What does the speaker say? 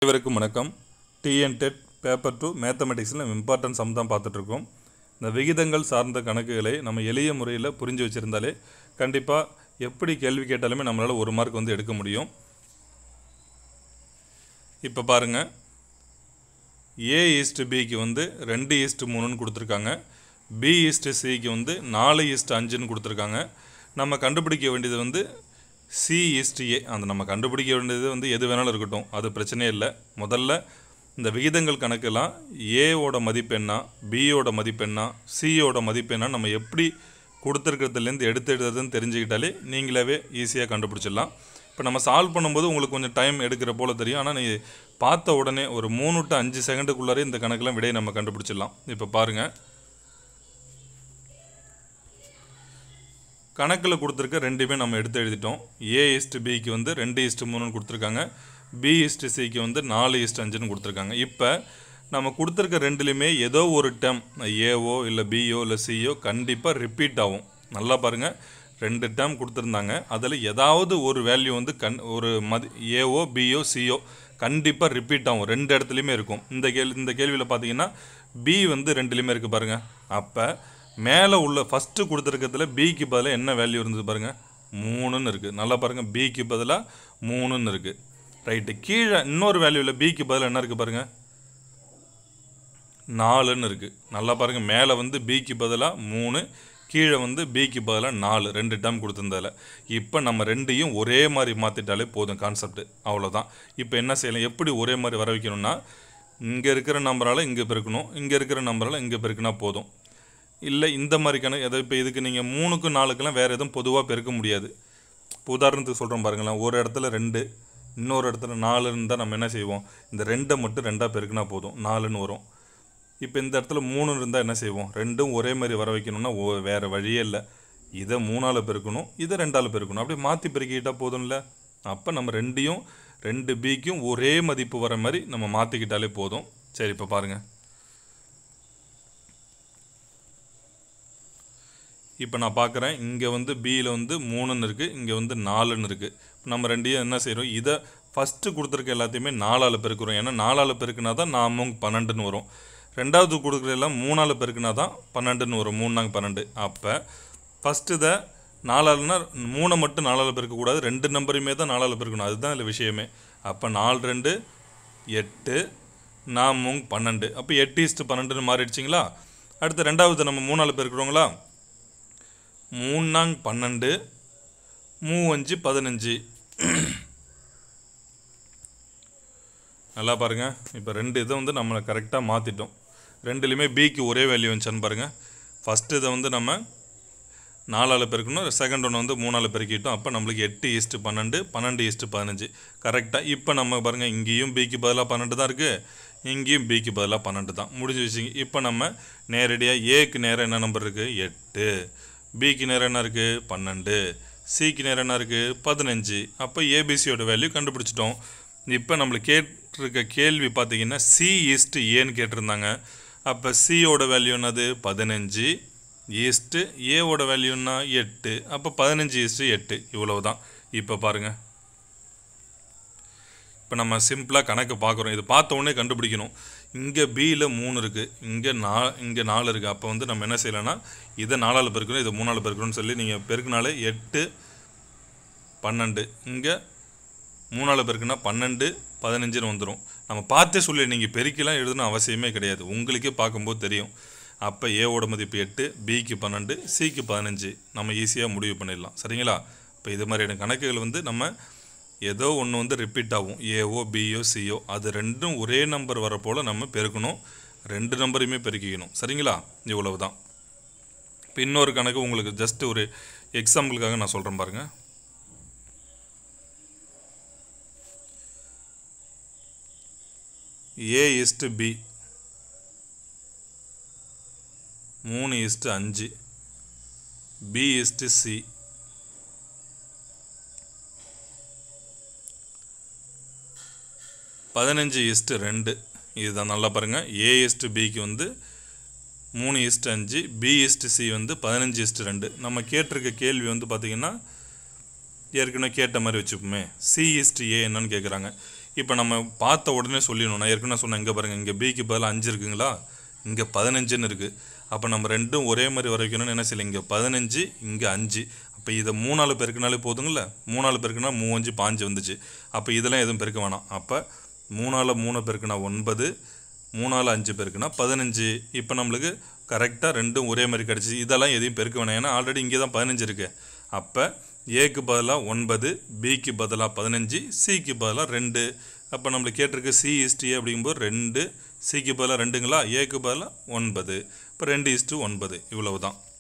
அனைவருக்கும் வணக்கம் TN TET paper two மேத்தமெட்டிக்ஸில் இம்பார்ட்டன்ட் சம் தான் பார்த்துட்ருக்கோம் இந்த விகிதங்கள் சார்ந்த கணக்குகளை நம்ம எளிய முறையில் புரிஞ்சு வச்சுருந்தாலே கண்டிப்பாக எப்படி கேள்வி கேட்டாலுமே நம்மளால் ஒரு மார்க் வந்து எடுக்க முடியும் இப்போ பாருங்கள் ஏ ஈஸ்ட் பிக்கு வந்து ரெண்டு ஈஸ்ட் மூணுன்னு கொடுத்துருக்காங்க பி ஈஸ்ட் சிக்கு வந்து நாலு ஈஸ்ட் அஞ்சுன்னு கொடுத்துருக்காங்க நம்ம கண்டுபிடிக்க வேண்டியது வந்து சி ஈஸ்ட் ஏ அந்த நம்ம கண்டுபிடிக்க வேண்டியது வந்து எது வேணாலும் இருக்கட்டும் அது பிரச்சனையே இல்லை முதல்ல இந்த விகிதங்கள் கணக்கெல்லாம் ஏவோட மதிப்பு என்ன பியோட மதிப்பு என்ன சியோட மதிப்பு என்ன நம்ம எப்படி கொடுத்துருக்கிறதுலேருந்து எடுத்து எடுத்ததுன்னு தெரிஞ்சுக்கிட்டாலே நீங்களாவே ஈஸியாக கண்டுபிடிச்சிடலாம் இப்போ நம்ம சால்வ் பண்ணும்போது உங்களுக்கு கொஞ்சம் டைம் எடுக்கிற போல தெரியும் ஆனால் நீங்கள் பார்த்த உடனே ஒரு மூணு டு அஞ்சு செகண்டுக்குள்ளாரே இந்த கணக்கெல்லாம் விடையை நம்ம கண்டுபிடிச்சிடலாம் இப்போ பாருங்கள் கணக்கில் கொடுத்துருக்க ரெண்டுமே நம்ம எடுத்து எழுதிட்டோம் ஏ இஸ்ட்டு பிக்கு வந்து ரெண்டு இஸ்ட்டு மூணுன்னு கொடுத்துருக்காங்க பி இஸ்ட்டு சிக்கு வந்து நாலு இஸ்ட் அஞ்சுன்னு கொடுத்துருக்காங்க இப்போ நம்ம கொடுத்துருக்க ரெண்டுலேயுமே ஏதோ ஒரு டேம் ஏவோ இல்லை பியோ இல்லை சியோ கண்டிப்பாக ரிப்பீட் ஆகும் நல்லா பாருங்கள் ரெண்டு டேம் கொடுத்துருந்தாங்க அதில் ஏதாவது ஒரு வேல்யூ வந்து கண் ஒரு மதி ஏவோ பியோ சியோ கண்டிப்பாக ரிப்பீட் ஆகும் ரெண்டு இடத்துலையுமே இருக்கும் இந்த கேள்வி இந்த கேள்வியில் பார்த்தீங்கன்னா பி வந்து ரெண்டுலேயுமே இருக்குது பாருங்கள் அப்போ மேலே உள்ள ஃபஸ்ட்டு கொடுத்துருக்கிறதுல பிக்கு பதிலாக என்ன வேல்யூ இருந்தது பாருங்கள் மூணுன்னு இருக்குது நல்லா பாருங்கள் பிக்கு பதிலாக மூணுன்னு இருக்குது ரைட்டு கீழே இன்னொரு வேல்யூவில் பிக்கு பதிலாக என்ன இருக்குது பாருங்கள் நாலுன்னு இருக்குது நல்லா பாருங்கள் மேலே வந்து பிக்கு பதிலாக மூணு கீழே வந்து பிக்கு பதிலாக நாலு ரெண்டு டேம் கொடுத்துருந்தால இப்போ நம்ம ரெண்டையும் ஒரே மாதிரி மாற்றிட்டாலே போதும் கான்செப்ட் அவ்வளோதான் இப்போ என்ன செய்யலாம் எப்படி ஒரே மாதிரி வர வைக்கணும்னா இங்கே இருக்கிற நம்பரால் இங்கே பெருக்கணும் இங்கே இருக்கிற நம்பரால் இங்கே பெருக்கினா போதும் இல்லை இந்த மாதிரி கணக்கு எதாவது இப்போ இதுக்கு நீங்கள் மூணுக்கு நாலுக்கெல்லாம் வேறு எதுவும் பொதுவாக பெருக்க முடியாது இப்போ உதாரணத்துக்கு சொல்கிறோம் பாருங்களேன் ஒரு இடத்துல ரெண்டு இன்னொரு இடத்துல நாலுன்னு இருந்தால் நம்ம என்ன செய்வோம் இந்த ரெண்டை மட்டும் ரெண்டாக பெருக்கினா போதும் நாலுன்னு வரும் இப்போ இந்த இடத்துல மூணு இருந்தால் என்ன செய்வோம் ரெண்டும் ஒரே மாதிரி வர வைக்கணும்னா ஓ வேறு வழியே இல்லை இதை மூணால் பெருக்கணும் இதை ரெண்டால் பெருக்கணும் அப்படியே மாற்றி பெருக்கிக்கிட்டால் போதும்ல அப்போ நம்ம ரெண்டையும் ரெண்டு பிக்கும் ஒரே மதிப்பு வர மாதிரி நம்ம மாற்றிக்கிட்டாலே போதும் சரி இப்போ பாருங்கள் இப்போ நான் பார்க்குறேன் இங்கே வந்து பியில் வந்து மூணுன்னு இருக்குது இங்கே வந்து நாலுன்னு இருக்குது நம்ம ரெண்டையும் என்ன செய்கிறோம் இதை ஃபஸ்ட்டு கொடுத்துருக்க எல்லாத்தையுமே நாலால் பெருக்கிறோம் ஏன்னா நாலால் பெருக்குனா தான் நாமும் பன்னெண்டுன்னு வரும் ரெண்டாவது கொடுக்குற எல்லாம் மூணால் பெருக்குனா தான் பன்னெண்டுன்னு வரும் மூணு நாங்க பன்னெண்டு அப்போ ஃபஸ்ட்டு இதை நாலால்னா மூணை மட்டும் நாலால் பெருக்கக்கூடாது ரெண்டு நம்பரையுமே தான் நாலால் பெருக்கணும் அதுதான் இதில் விஷயமே அப்போ நாலு ரெண்டு எட்டு நாமும் பன்னெண்டு அப்போ எட்டு இஸ்ட்டு பன்னெண்டுன்னு மாறிடுச்சிங்களா அடுத்து ரெண்டாவது நம்ம மூணால் பெருக்கிறோங்களா மூணாங் பன்னெண்டு மூவஞ்சு பதினஞ்சு நல்லா பாருங்கள் இப்போ ரெண்டு இதை வந்து நம்ம கரெக்டாக மாற்றிட்டோம் ரெண்டுலேயுமே பிக்கு ஒரே வேல்யூ வந்துச்சான்னு பாருங்கள் ஃபஸ்ட்டு இதை வந்து நம்ம நாலால் பெருக்கணும் செகண்ட் ஒன்று வந்து மூணால் பெருக்கிட்டோம் அப்போ நம்மளுக்கு எட்டு ஈஸ்ட்டு பன்னெண்டு பன்னெண்டு ஈஸ்ட்டு பதினஞ்சு கரெக்டாக இப்போ நம்ம பாருங்கள் இங்கேயும் பிக்கு பதிலாக பன்னெண்டு தான் இருக்குது இங்கேயும் பிக்கு பதிலாக பன்னெண்டு தான் முடிஞ்சு வச்சுங்க இப்போ நம்ம நேரடியாக ஏக்கு நேரம் என்ன நம்பர் இருக்குது எட்டு பிக்கு நேரம் என்ன இருக்குது பன்னெண்டு சிக்கு நேரம் என்ன இருக்குது பதினஞ்சு அப்போ ஏபிசியோட வேல்யூ கண்டுபிடிச்சிட்டோம் இப்போ நம்மளுக்கு கேட்டிருக்க கேள்வி பார்த்தீங்கன்னா சி ஈஸ்ட்டு ஏன்னு கேட்டிருந்தாங்க அப்போ சியோட வேல்யூ என்னது பதினஞ்சு ஈஸ்ட்டு ஏவோட வேல்யூன்னா எட்டு அப்போ பதினஞ்சு ஈஸ்ட்டு எட்டு இவ்வளவு தான் இப்போ பாருங்கள் இப்போ நம்ம சிம்பிளாக கணக்கு பார்க்குறோம் இது பார்த்த உடனே கண்டுபிடிக்கணும் இங்கே பியில் மூணு இருக்குது இங்கே நா இங்கே நாலு இருக்குது அப்போ வந்து நம்ம என்ன செய்யலாம்னா இதை நாலால் பெருக்கணும் இதை மூணால் பெருக்கணும்னு சொல்லி நீங்கள் பெருக்கினாலே எட்டு பன்னெண்டு இங்கே மூணால் பெருக்குனா பன்னெண்டு பதினஞ்சுன்னு வந்துடும் நம்ம பார்த்தே சொல்லி நீங்கள் பெருக்கிலாம் எழுதணும் அவசியமே கிடையாது உங்களுக்கே பார்க்கும்போது தெரியும் அப்போ ஏவோட மதிப்பு எட்டு பிக்கு பன்னெண்டு சிக்கு பதினஞ்சு நம்ம ஈஸியாக முடிவு பண்ணிடலாம் சரிங்களா இப்போ இது மாதிரியான கணக்குகள் வந்து நம்ம ஏதோ ஒன்று வந்து ரிப்பீட் ஆகும் ஏஓ பிஓ சிஓ அது ரெண்டும் ஒரே நம்பர் வர போல் நம்ம பெருக்கணும் ரெண்டு நம்பரையுமே பெருக்கிக்கணும் சரிங்களா இவ்வளவு தான் இப்போ இன்னொரு கணக்கு உங்களுக்கு ஜஸ்ட் ஒரு எக்ஸாம்பிளுக்காக நான் சொல்கிறேன் பாருங்கள் ஏ இஸ்ட்டு பி மூணு இஸ்ட்டு அஞ்சு பி இஸ்ட்டு சி பதினஞ்சு இஸ்ட்டு ரெண்டு இதுதான் நல்லா பாருங்கள் ஏ இஸ்ட்டு பிக்கு வந்து மூணு இஸ்ட்டு அஞ்சு பி இஸ்ட்டு சி வந்து பதினஞ்சு இஸ்ட்டு ரெண்டு நம்ம கேட்டிருக்க கேள்வி வந்து பார்த்திங்கன்னா ஏற்கனவே கேட்ட மாதிரி வச்சுப்போமே சி இஸ்ட்டு ஏ என்னன்னு கேட்குறாங்க இப்போ நம்ம பார்த்த உடனே சொல்லிடணும் நான் ஏற்கனவே சொன்னேன் இங்கே பாருங்கள் இங்கே பிக்கு பதிலாக அஞ்சு இருக்குங்களா இங்கே பதினஞ்சுன்னு இருக்குது அப்போ நம்ம ரெண்டும் ஒரே மாதிரி வர வைக்கணும்னு என்ன செய்யல இங்கே பதினஞ்சு இங்கே அஞ்சு அப்போ இதை மூணால் பெருக்கினாலே போதுங்கள மூணால் பெருக்குனா மூவஞ்சு பாஞ்சு வந்துச்சு அப்போ இதெல்லாம் எதுவும் பெருக்க வேணாம் அப்போ மூணால் மூணு பெருக்குனா ஒன்பது மூணால் அஞ்சு பெருக்குனா பதினஞ்சு இப்போ நம்மளுக்கு கரெக்டாக ரெண்டும் ஒரே மாதிரி கிடச்சிச்சு இதெல்லாம் எதையும் பெருக்க வேணாம் ஏன்னா ஆல்ரெடி இங்கே தான் பதினஞ்சு இருக்குது அப்போ ஏக்கு பதிலாக ஒன்பது பிக்கு பதிலாக பதினஞ்சு சிக்கு பதிலாக ரெண்டு அப்போ நம்மளுக்கு கேட்டிருக்கு சி இஸ்டி அப்படிங்கும்போது ரெண்டு சிக்கு பதிலாக ரெண்டுங்களா ஏக்கு பதிலாக ஒன்பது இப்போ ரெண்டு இஸ்டு ஒன்பது இவ்வளவு தான்